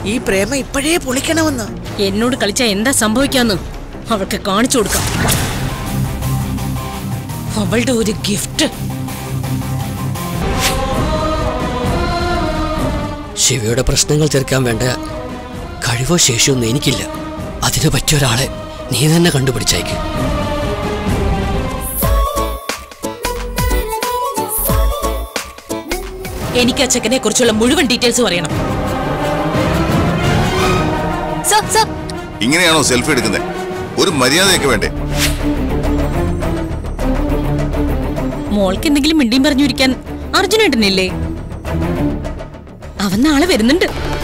ഈ പ്രേമം ഇപ്പോഴേ പൊളിക്കണമെന്ന് എന്നോട് കളിച്ചാ എന്താ സംഭവിക്കാന്ന് അവൾക്ക് കാണിച്ചു കൊടുക്കാം അവളുടെ ഒരു ഗിഫ്റ്റ് ശിവയുടെ പ്രശ്നങ്ങൾ തീർക്കാൻ വേണ്ട കഴിവോ ശേഷിയോ ഒന്നും എനിക്കില്ല അതിന് പറ്റിയ ഒരാളെ നീ തന്നെ കണ്ടുപിടിച്ചയക്ക് എനിക്ക് ആ ചെക്കനെ കുറിച്ചുള്ള മുഴുവൻ ഡീറ്റെയിൽസ് പറയണം സർ സർ ഇങ്ങനെയാണോ സെൽഫി എടുക്കുന്നത് ഒരു മര്യാദയൊക്കെ വേണ്ടേ മോൾക്ക് എന്തെങ്കിലും മിണ്ടിയും പറഞ്ഞിരിക്കാൻ അർജുനേട്ടനില്ലേ അവൻ നാളെ വരുന്നുണ്ട്